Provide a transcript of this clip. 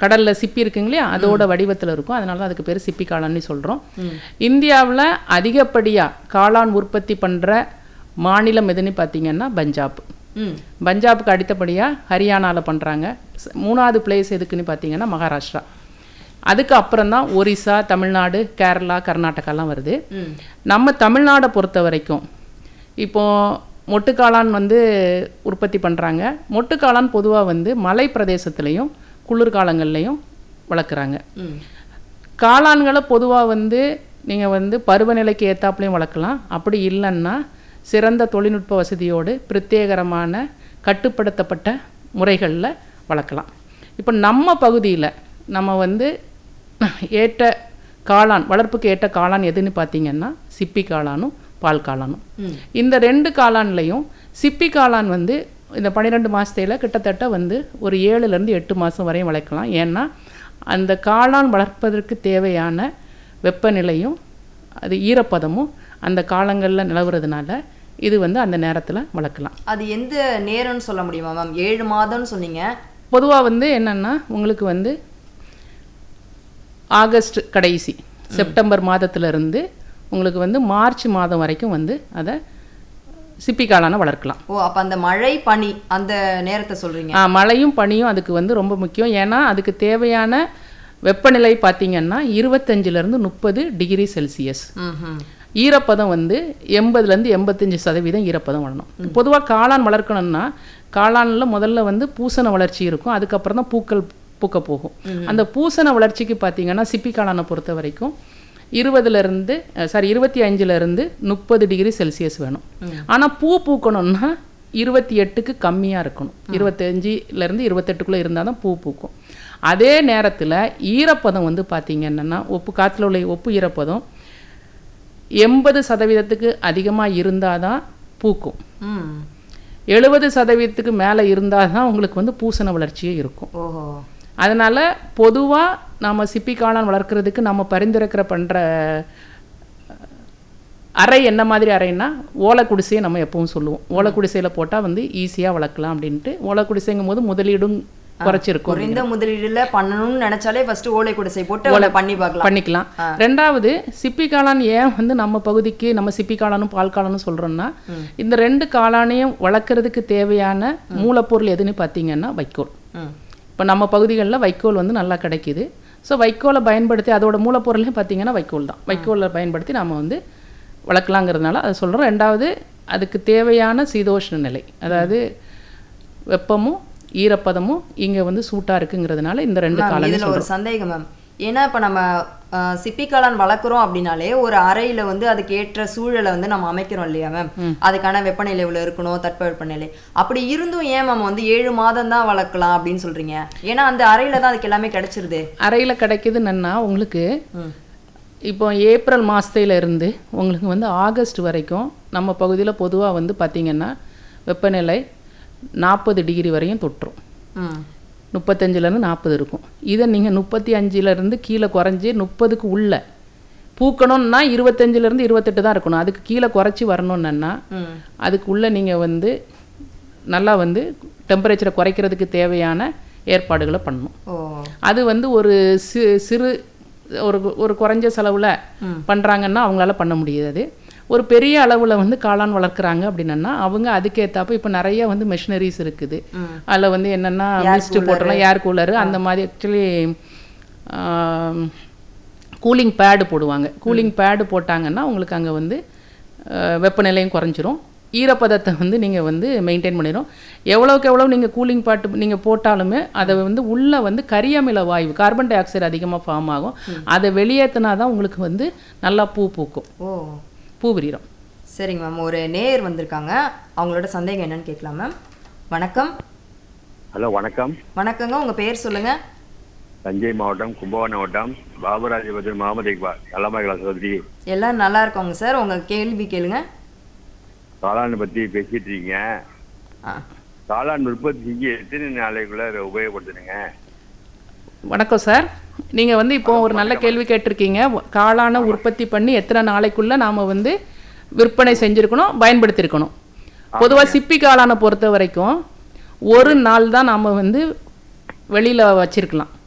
கடலில் சிப்பி இருக்குங்க இல்லையா அதோட வடிவத்தில் இருக்கும் அதனால தான் அதுக்கு பேர் சிப்பி காளான்னு சொல்கிறோம் இந்தியாவில் அதிகப்படியாக காளான் உற்பத்தி பண்ணுற மாநிலம் எதுன்னு பார்த்தீங்கன்னா பஞ்சாப் ம் பஞ்சாபுக்கு அடுத்தபடியாக ஹரியானாவில் பண்ணுறாங்க மூணாவது பிளேஸ் எதுக்குன்னு பார்த்தீங்கன்னா மகாராஷ்டிரா அதுக்கு அப்புறம் தான் ஒரிசா தமிழ்நாடு கேரளா கர்நாடகாலாம் வருது ம் நம்ம தமிழ்நாடை பொறுத்த வரைக்கும் இப்போ மொட்டுக்காளான் வந்து உற்பத்தி பண்ணுறாங்க மொட்டுக்காளான் பொதுவாக வந்து மலை பிரதேசத்துலேயும் குளிர்காலங்கள்லையும் வளர்க்குறாங்க ம் காளான்களை பொதுவாக வந்து நீங்கள் வந்து பருவநிலைக்கு ஏத்தாப்புலையும் வளர்க்கலாம் அப்படி இல்லைன்னா சிறந்த தொழில்நுட்ப வசதியோடு பிரத்யேகரமான கட்டுப்படுத்தப்பட்ட முறைகளில் வளர்க்கலாம் இப்போ நம்ம பகுதியில் நம்ம வந்து ஏற்ற காளான் வளர்ப்புக்கு ஏற்ற காளான் எதுன்னு பார்த்தீங்கன்னா சிப்பி காளானும் பால் காளானும் ம் இந்த ரெண்டு காளான்லையும் சிப்பி காளான் வந்து இந்த பன்னிரெண்டு மாதத்தையில் கிட்டத்தட்ட வந்து ஒரு ஏழுலேருந்து எட்டு மாதம் வரையும் வளர்க்கலாம் ஏன்னா அந்த காளான் வளர்ப்பதற்கு தேவையான வெப்பநிலையும் அது ஈரப்பதமும் அந்த காலங்களில் நிலவுறதுனால இது வந்து அந்த நேரத்தில் வளர்க்கலாம் அது எந்த நேரம்னு சொல்ல முடியுமா மேம் ஏழு மாதம்னு சொன்னீங்க பொதுவாக வந்து என்னென்னா உங்களுக்கு வந்து ஆகஸ்ட் கடைசி செப்டம்பர் மாதத்திலிருந்து உங்களுக்கு வந்து மார்ச் மாதம் வரைக்கும் வந்து அதை சிப்பி காளானை வளர்க்கலாம் ஓ அப்ப அந்த மழை பனி அந்த நேரத்தை சொல்றீங்க ஆ, மழையும் பனியும் அதுக்கு வந்து ரொம்ப முக்கியம் ஏன்னா அதுக்கு தேவையான வெப்பநிலை பார்த்தீங்கன்னா இருபத்தஞ்சிலேருந்து முப்பது டிகிரி செல்சியஸ் ம் ம் ஈரப்பதம் வந்து எண்பதுலேருந்து எண்பத்தஞ்சு சதவீதம் ஈரப்பதம் வரணும் பொதுவாக காளான் வளர்க்கணும்னா காளானில் முதல்ல வந்து பூசண வளர்ச்சி இருக்கும் அதுக்கப்புறம் தான் பூக்கள் பூக்க போகும் அந்த பூசண வளர்ச்சிக்கு பார்த்தீங்கன்னா சிப்பி காளானை பொறுத்த வரைக்கும் இருபதுலேருந்து சாரி இருபத்தி அஞ்சுலேருந்து முப்பது டிகிரி செல்சியஸ் வேணும் ஆனால் பூ பூக்கணும்னா இருபத்தி எட்டுக்கு கம்மியாக இருக்கணும் இருபத்தஞ்சிலேருந்து இருபத்தெட்டுக்குள்ளே இருந்தால் தான் பூ பூக்கும் அதே நேரத்தில் ஈரப்பதம் வந்து பார்த்தீங்க என்னன்னா ஒப்பு காற்றுல உள்ள ஒப்பு ஈரப்பதம் எண்பது சதவீதத்துக்கு அதிகமாக இருந்தால் தான் பூக்கும் ம் எழுபது சதவீதத்துக்கு மேலே இருந்தால் தான் உங்களுக்கு வந்து பூசண வளர்ச்சியே இருக்கும் ஓஹோ அதனால் பொதுவாக நம்ம சிப்பி காளான் வளர்க்குறதுக்கு நம்ம பரிந்துரைக்கிற பண்ணுற அறை என்ன மாதிரி அறைன்னா ஓலை குடிசையை நம்ம எப்பவும் சொல்லுவோம் ஓலை குடிசையில் போட்டால் வந்து ஈஸியாக வளர்க்கலாம் அப்படின்ட்டு ஓலை குடிசைங்கும் போது முதலீடும் குறைச்சிருக்கும் குறைந்த முதலீடுல பண்ணணும்னு நினைச்சாலே ஃபர்ஸ்ட் ஓலை குடிசை போட்டு அதை பண்ணி பார்க்கலாம் பண்ணிக்கலாம் ரெண்டாவது சிப்பி காளான் ஏன் வந்து நம்ம பகுதிக்கு நம்ம சிப்பி காளானும் பால் காளானும் சொல்றோம்னா இந்த ரெண்டு காளானையும் வளர்க்குறதுக்கு தேவையான மூலப்பொருள் எதுன்னு பார்த்தீங்கன்னா வைக்கோல் ம் இப்போ நம்ம பகுதிகளில் வைக்கோல் வந்து நல்லா கிடைக்குது ஸோ வைக்கோலை பயன்படுத்தி அதோட மூலப்பொருளே பார்த்தீங்கன்னா வைக்கோல் தான் வைக்கோலை பயன்படுத்தி நம்ம வந்து வளர்க்கலாங்கிறதுனால அதை சொல்கிறோம் ரெண்டாவது அதுக்கு தேவையான சீதோஷ்ண நிலை அதாவது வெப்பமும் ஈரப்பதமும் இங்கே வந்து சூட்டாக இருக்குங்கிறதுனால இந்த ரெண்டு மேம், காலனி இதுல ஒரு சந்தேகம் மேம் ஏன்னா இப்ப நம்ம அஹ், சிப்பி காளான் வளர்க்குறோம் அப்படின்னாலே ஒரு அறையில வந்து அதுக்கு ஏற்ற சூழலை வந்து நம்ம அமைக்கிறோம் இல்லையா மேம் அதுக்கான வெப்பநிலை இவ்வளவு இருக்கணும் தட்ப வெப்பநிலை அப்படி இருந்தும் ஏன் மேம் வந்து ஏழு மாதம் தான் வளர்க்கலாம் அப்படின்னு சொல்றீங்க ஏன்னா அந்த அறையில தான் அதுக்கு எல்லாமே கிடைச்சிருது அறையில் கிடைக்குதுன்னா உங்களுக்கு இப்போ ஏப்ரல் மாதத்துல இருந்து உங்களுக்கு வந்து ஆகஸ்ட் வரைக்கும் நம்ம பகுதியில் பொதுவாக வந்து பார்த்திங்கன்னா வெப்பநிலை நாற்பது டிகிரி வரையும் தொற்றும் ம் முப்பத்தஞ்சிலேருந்து நாற்பது இருக்கும் இதை நீங்கள் முப்பத்தி அஞ்சுலேருந்து கீழே குறைஞ்சி முப்பதுக்கு உள்ள பூக்கணும்னா இருபத்தஞ்சிலேருந்து இருபத்தெட்டு தான் இருக்கணும் அதுக்கு கீழே குறைச்சி வரணும்னா ம் அதுக்குள்ளே நீங்கள் வந்து நல்லா வந்து டெம்பரேச்சரை குறைக்கிறதுக்கு தேவையான ஏற்பாடுகளை பண்ணணும் ஓ அது வந்து ஒரு சி சிறு ஒரு ஒரு குறைஞ்ச செலவில் பண்ணுறாங்கன்னா அவங்களால பண்ண முடியாது ஒரு பெரிய அளவில் வந்து காளான் வளர்க்குறாங்க அப்படின்னா அவங்க அதுக்கேற்றாப்ப இப்போ நிறைய வந்து மெஷினரிஸ் இருக்குது அதில் வந்து என்னென்னா மிஸ்ட் போட்டுலாம் ஏர் கூலரு அந்த மாதிரி ஆக்சுவலி கூலிங் பேடு போடுவாங்க கூலிங் பேடு போட்டாங்கன்னா உங்களுக்கு அங்கே வந்து அஹ், வெப்பநிலையும் குறைஞ்சிரும் ஈரப்பதத்தை வந்து நீங்கள் வந்து மெயின்டைன் பண்ணிடும் எவ்வளோக்கு எவ்வளோ நீங்கள் கூலிங் பாட்டு நீங்கள் போட்டாலுமே அதை வந்து உள்ளே வந்து கரியமில வாயு கார்பன் டை ஆக்சைடு அதிகமாக ஃபார்ம் ஆகும் அதை வெளியேற்றினா தான் உங்களுக்கு வந்து நல்லா பூ பூக்கும் ஓ பூ விரியும் சரிங்க மேம் ஒரு நேயர் வந்திருக்காங்க அவங்களோட சந்தேகம் என்னன்னு கேட்கலாம் மேம் வணக்கம் ஹலோ வணக்கம் வணக்கங்க உங்க பேர் சொல்லுங்க தஞ்சை மாவட்டம் கும்பகோணம் மாவட்டம் பாபுராஜபுரம் முகமது இக்பால் நலமாகலா சகோதரி எல்லாரும் நல்லா இருக்கோங்க சார் உங்க கேள்வி கேளுங்க காளான் பற்றி பேசிட்டு இருக்கீங்க ஆ காளான் உற்பத்தி செஞ்சு எத்தனை நாளைக்குள்ள அதை உபயோகப்படுத்துனுங்க வணக்கம் சார் நீங்கள் வந்து இப்போ ஒரு நல்ல கேள்வி கேட்டிருக்கீங்க காளானை உற்பத்தி பண்ணி எத்தனை நாளைக்குள்ள நாம் வந்து விற்பனை செஞ்சுருக்கணும் பயன்படுத்தியிருக்கணும் பொதுவாக சிப்பி காளானை பொறுத்த வரைக்கும் ஒரு நாள் தான் நாம் வந்து வெளியில் வச்சிருக்கலாம்